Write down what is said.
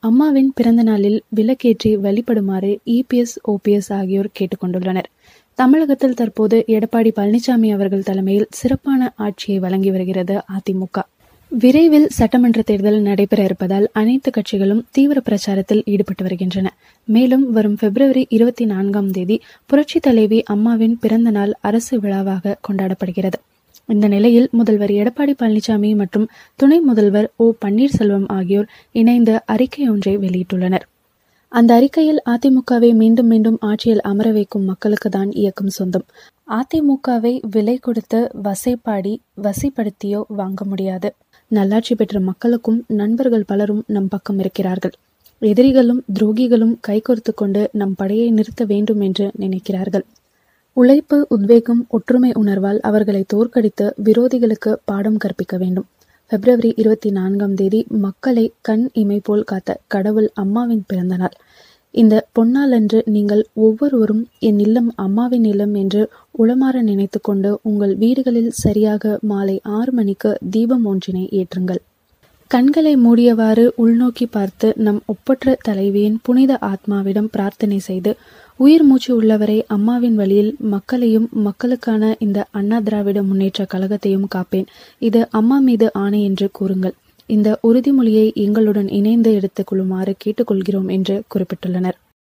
அம்மாவின் பிறந்த நாளில் விளக்கேற்றி வழிபடுமாறு இபிஎஸ் ஓபிஎஸ் ஆகியோர் கேட்டுக்கொண்டுள்ளனர் தமிழகத்தில் தற்போது எடப்பாடி பழனிசாமி அவர்கள் தலைமையில் சிறப்பான ஆட்சியை வழங்கி வருகிறது அதிமுக விரைவில் சட்டமன்ற தேர்தல் நடைபெற இருப்பதால் அனைத்து கட்சிகளும் தீவிர பிரச்சாரத்தில் ஈடுபட்டு வருகின்றன மேலும் வரும் பிப்ரவரி இருபத்தி நான்காம் தேதி புரட்சி தலைவி அம்மாவின் பிறந்த நாள் அரசு விழாவாக கொண்டாடப்படுகிறது இந்த நிலையில் முதல்வர் எடப்பாடி பழனிசாமி மற்றும் துணை முதல்வர் ஓ பன்னீர்செல்வம் ஆகியோர் இணைந்து அறிக்கை ஒன்றை வெளியிட்டுள்ளனர் அந்த அறிக்கையில் அதிமுகவை மீண்டும் மீண்டும் ஆட்சியில் அமர வைக்கும் மக்களுக்கு தான் இயக்கம் சொந்தம் அதிமுகவை விலை கொடுத்து வசைப்பாடி வசிப்படுத்தியோ வாங்க முடியாது நல்லாட்சி பெற்ற மக்களுக்கும் நண்பர்கள் பலரும் நம் பக்கம் இருக்கிறார்கள் எதிரிகளும் துரோகிகளும் கைகோர்த்து கொண்டு நம் படையை நிறுத்த வேண்டும் என்று நினைக்கிறார்கள் உழைப்பு உத்வேகம் ஒற்றுமை உணர்வால் அவர்களை தோற்கடித்து விரோதிகளுக்கு பாடம் கற்பிக்க வேண்டும் பிப்ரவரி இருபத்தி நான்காம் தேதி மக்களை கண் இமை போல் காத்த கடவுள் அம்மாவின் பிறந்த நாள் இந்த பொன்னாளன்று நீங்கள் ஒவ்வொருவரும் என் இல்லம் அம்மாவின் இல்லம் என்று உளமாற நினைத்து கொண்டு உங்கள் வீடுகளில் சரியாக மாலை ஆறு மணிக்கு தீபம் ஒன்றினை ஏற்றுங்கள் கண்களை மூடியவாறு உள்நோக்கி பார்த்து நம் ஒப்பற்ற தலைவியின் புனித ஆத்மாவிடம் பிரார்த்தனை செய்து உயிர் மூச்சு உள்ளவரை அம்மாவின் வழியில் மக்களையும் மக்களுக்கான இந்த அண்ணா திராவிட முன்னேற்ற கழகத்தையும் காப்பேன் இது அம்மா மீது ஆணை என்று கூறுங்கள் இந்த உறுதிமொழியை எங்களுடன் இணைந்து எடுத்துக் கொள்ளுமாறு கேட்டுக்கொள்கிறோம் என்று குறிப்பிட்டுள்ளனர்